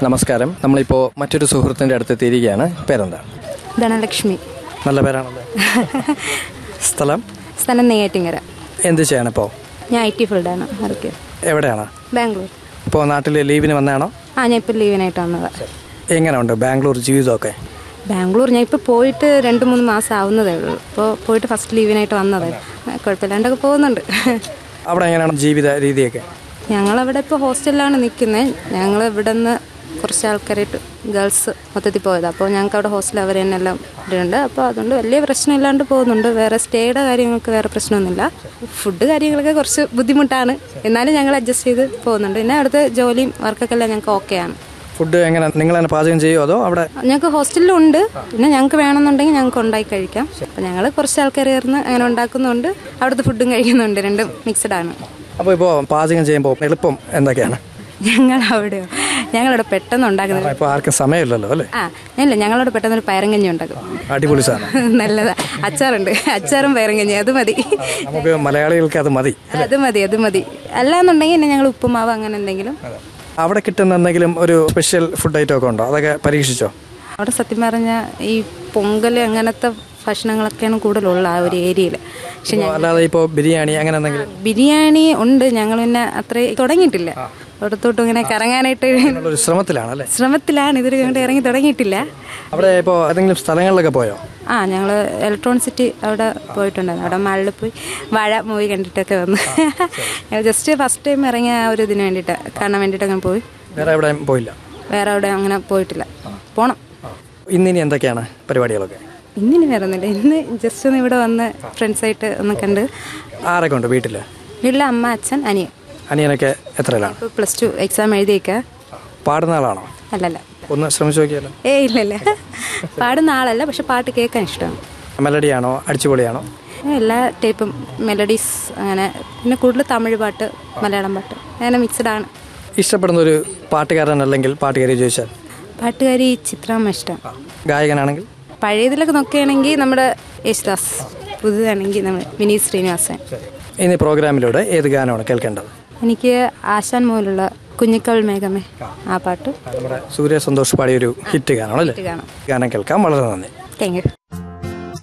നമസ്കാരം നമ്മളിപ്പോൾ മറ്റൊരു സുഹൃത്തിൻ്റെ അടുത്ത് എത്തിയിരിക്കുകയാണ് പേരെന്താണ് ധനലക്ഷ്മി നല്ല പേരാണല്ലോ സ്ഥലം സ്ഥലം നെയ്യാറ്റിങ്കര എന്ത് ചെയ്യണിപ്പോൾ ഞാൻ ഐ ടി ഫീൽഡാണ് വർക്ക് എവിടെയാണ് ബാംഗ്ലൂർ ഇപ്പോൾ നാട്ടിൽ ലീവിന് വന്നതാണോ ആ ഞാൻ ഇപ്പോൾ ലീവിനായിട്ട് വന്നത് എങ്ങനെയുണ്ട് ബാംഗ്ലൂർ ജീവിതമൊക്കെ ബാംഗ്ലൂർ ഞാൻ ഇപ്പോൾ പോയിട്ട് രണ്ട് മൂന്ന് മാസം ആവുന്നതേ ഉള്ളൂ ഇപ്പോൾ പോയിട്ട് ഫസ്റ്റ് ലീവിനായിട്ട് വന്നത് കുഴപ്പമില്ലാണ്ടൊക്കെ പോകുന്നുണ്ട് അവിടെ എങ്ങനെയാണ് ജീവിത രീതിയൊക്കെ ഞങ്ങളവിടെ ഇപ്പോൾ ഹോസ്റ്റലിലാണ് നിൽക്കുന്നത് ഞങ്ങൾ ഇവിടെ നിന്ന് കുറച്ച് ആൾക്കാരായിട്ട് ഗേൾസ് മൊത്തത്തിൽ പോയത് അപ്പോൾ ഞങ്ങൾക്ക് അവിടെ ഹോസ്റ്റൽ അവർ തന്നെ എല്ലാം ഇടുന്നുണ്ട് അപ്പോൾ അതുകൊണ്ട് വലിയ പ്രശ്നമില്ലാണ്ട് പോകുന്നുണ്ട് വേറെ സ്റ്റേയുടെ കാര്യങ്ങൾക്ക് വേറെ പ്രശ്നമൊന്നുമില്ല ഫുഡ് കാര്യങ്ങളൊക്കെ കുറച്ച് ബുദ്ധിമുട്ടാണ് എന്നാലും ഞങ്ങൾ അഡ്ജസ്റ്റ് ചെയ്ത് പോകുന്നുണ്ട് പിന്നെ അവിടുത്തെ ജോലിയും വർക്കൊക്കെ എല്ലാം ഞങ്ങൾക്ക് ഓക്കെയാണ് ഫുഡ് എങ്ങനെ നിങ്ങൾ തന്നെ പാചകം ചെയ്യുമോ അതോ അവിടെ ഞങ്ങൾക്ക് ഹോസ്റ്റലിലുണ്ട് പിന്നെ ഞങ്ങൾക്ക് വേണമെന്നുണ്ടെങ്കിൽ ഞങ്ങൾക്ക് ഉണ്ടാക്കി കഴിക്കാം അപ്പോൾ ഞങ്ങൾ കുറച്ച് ആൾക്കാർ ചേർന്ന് അങ്ങനെ ഉണ്ടാക്കുന്നുണ്ട് അവിടുത്തെ ഫുഡും കഴിക്കുന്നുണ്ട് രണ്ടും മിക്സഡ് ആണ് അപ്പോൾ ഇപ്പോൾ പാചകം ചെയ്യുമ്പോൾ എളുപ്പം എന്തൊക്കെയാണ് ഞങ്ങൾ അവിടെയോ ഞങ്ങളവിടെ പെട്ടെന്ന് ഉണ്ടാക്കുന്നത് ഇപ്പോൾ ആർക്കും സമയമില്ലല്ലോ അല്ലേ ആ ഇല്ല ഞങ്ങളോട് പെട്ടെന്ന് ഒരു പയറങ്കഞ്ഞി ഉണ്ടാക്കും അടിപൊളി സാധനം നല്ലതാ അച്ചാറുണ്ട് അച്ചാറും പയറങ്കഞ്ഞി അത് മതി നമുക്ക് മലയാളികൾക്ക് അത് മതി അത് മതി അത് മതി അല്ലാന്നുണ്ടെങ്കിൽ പിന്നെ ഞങ്ങൾ ഉപ്പുമാവ് അങ്ങനെ എന്തെങ്കിലും അവിടെ കിട്ടുന്ന എന്തെങ്കിലും ഒരു സ്പെഷ്യൽ ഫുഡ് ഐറ്റം ഒക്കെ ഉണ്ടോ അതൊക്കെ പരീക്ഷിച്ചോ അവിടെ സത്യം പറഞ്ഞാൽ ഈ പൊങ്കൽ അങ്ങനത്തെ ഭക്ഷണങ്ങളൊക്കെയാണ് കൂടുതലുള്ള ആ ഒരു ഏരിയയിൽ പക്ഷെ ഞാൻ അല്ലാതെ ഇപ്പോൾ ബിരിയാണി അങ്ങനെ എന്തെങ്കിലും ബിരിയാണി ഉണ്ട് ഞങ്ങൾ പിന്നെ അത്ര തുടങ്ങിയിട്ടില്ല അവിടത്തോട്ടും ഇങ്ങനെ കറങ്ങാനായിട്ട് ഒരു ശ്രമത്തിലാണ് അല്ലേ ശ്രമത്തിലാണ് ഇതൊരു കൊണ്ട് ഇറങ്ങി തുടങ്ങിയിട്ടില്ല അവിടെ ഇപ്പോൾ ഏതെങ്കിലും സ്ഥലങ്ങളിലൊക്കെ പോയോ ആ ഞങ്ങൾ ഇലക്ട്രോണിസിറ്റി അവിടെ പോയിട്ടുണ്ടായിരുന്നു അവിടെ മാളിൽ പോയി വാഴ മൂവി കണ്ടിട്ടൊക്കെ വന്നു ഞങ്ങൾ ജസ്റ്റ് ഫസ്റ്റ് ടൈം ഇറങ്ങിയ ആ ഒരു ഇതിന് വേണ്ടിയിട്ട് കാണാൻ വേണ്ടിയിട്ട് അങ്ങനെ പോയി വേറെ എവിടെയും പോയില്ല വേറെ അവിടെ അങ്ങനെ പോയിട്ടില്ല പോണം ഇന്നിനി എന്തൊക്കെയാണ് പരിപാടികളൊക്കെ ഇന്നിനി വേറെ ഒന്നുമില്ല ഇന്ന് ജസ്റ്റ് ഒന്ന് ഇവിടെ വന്ന് ഫ്രണ്ട്സായിട്ട് ഒന്ന് കണ്ട് ആരൊക്കെ ഉണ്ട് വീട്ടിൽ വീട്ടിലെ അമ്മ അച്ഛൻ അനിയൻ അനിയനൊക്കെ എത്രയിലാണ് ഇപ്പോൾ പ്ലസ് ടു എക്സാം എഴുതിയേക്കുക പാടുന്ന ആളാണോ അല്ലല്ല ഒന്ന് ശ്രമിച്ചു നോക്കിയാലോ ഏ ഇല്ലല്ല പാടുന്ന ആളല്ല പക്ഷെ പാട്ട് കേൾക്കാൻ ഇഷ്ടമാണ് മെലഡിയാണോ അടിച്ചുപൊളിയാണോ എല്ലാ ടൈപ്പും മെലഡീസ് അങ്ങനെ പിന്നെ കൂടുതൽ തമിഴ് പാട്ട് മലയാളം പാട്ട് അങ്ങനെ മിക്സഡ് ആണ് ഇഷ്ടപ്പെടുന്ന ഒരു പാട്ടുകാരൻ അല്ലെങ്കിൽ പാട്ടുകാരി ചോദിച്ചാൽ പാട്ടുകാരി ചിത്രാമ്മ ഇഷ്ടം ഗായകനാണെങ്കിൽ പഴയതിലൊക്കെ നോക്കുകയാണെങ്കിൽ നമ്മുടെ യേശുദാസ് പുതുതാണെങ്കിൽ നമ്മൾ വിനീത് ശ്രീനിവാസൻ ഇനി പ്രോഗ്രാമിലൂടെ ഏത് ഗാനമാണ് കേൾക്കേണ്ടത് എനിക്ക് ആശാൻ മൂലുള്ള കുഞ്ഞിക്കവൾ മേഘമേ ആ പാട്ട് നമ്മുടെ സൂര്യ സന്തോഷ് പാടിയൊരു ഹിറ്റ് ഗാനമാണ് അല്ലേ കാണാം ഗാനം കേൾക്കാം വളരെ നന്ദി താങ്ക് യു